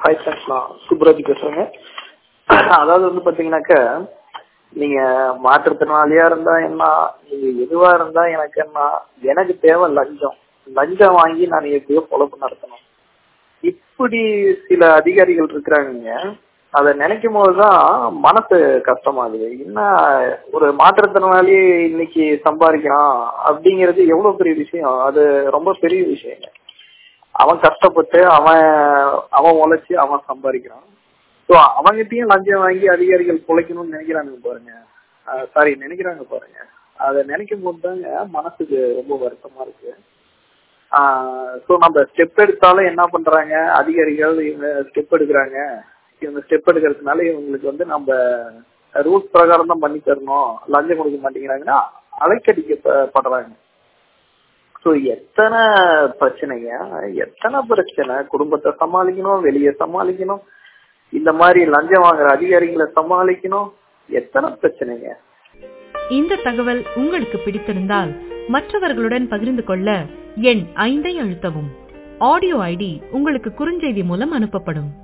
hi friends நான் சுப்ராஜ் பேசுறேங்க அதாவது வந்து பாத்தீங்கன்னாக்க நீங்க மாற்றுத்திறனாளியா இருந்தா என்ன நீங்க எதுவா இருந்தா எனக்கு என்ன எனக்கு தேவை லஞ்சம் லஞ்சம் வாங்கி நான் எப்படியோ பொழப்பு நடத்தணும் இப்படி சில அதிகாரிகள் இருக்கிறாங்க அதை நினைக்கும் போதுதான் மனசு கஷ்டமாகுது என்ன ஒரு மாற்றுத்திறனாளி இன்னைக்கு சம்பாதிக்கிறான் அப்படிங்கிறது எவ்வளவு பெரிய விஷயம் அது ரொம்ப பெரிய விஷயங்க அவன் கஷ்டப்பட்டு அவன் அவன் உழைச்சி அவன் சம்பாதிக்கிறான் ஸோ அவங்ககிட்டயும் லஞ்சம் வாங்கி அதிகாரிகள் பிழைக்கணும்னு நினைக்கிறாங்க பாருங்க சாரி நினைக்கிறாங்க பாருங்க அதை நினைக்கும் போது தாங்க மனசுக்கு ரொம்ப வருத்தமா இருக்கு ஸோ நம்ம ஸ்டெப் எடுத்தாலும் என்ன பண்றாங்க அதிகாரிகள் இவங்க ஸ்டெப் எடுக்கிறாங்க இவங்க ஸ்டெப் எடுக்கிறதுனால இவங்களுக்கு வந்து நம்ம ரூல்ஸ் பிரகாரம் தான் பண்ணி தரணும் லஞ்சம் கொடுக்க மாட்டேங்கிறாங்கன்னா அலைக்கடிக்கப்படுறாங்க ஸோ எத்தனை பிரச்சனைங்க எத்தனை பிரச்சனை குடும்பத்தை சமாளிக்கணும் வெளியே சமாளிக்கணும் இந்த மாதிரி லஞ்சம் வாங்குற அதிகாரிகளை சமாளிக்கணும் எத்தனை பிரச்சனைங்க இந்த தகவல் உங்களுக்கு பிடித்திருந்தால் மற்றவர்களுடன் பகிர்ந்து கொள்ள எண் ஐந்தை அழுத்தவும் ஆடியோ ஐடி உங்களுக்கு குறுஞ்செய்தி மூலம் அனுப்பப்படும்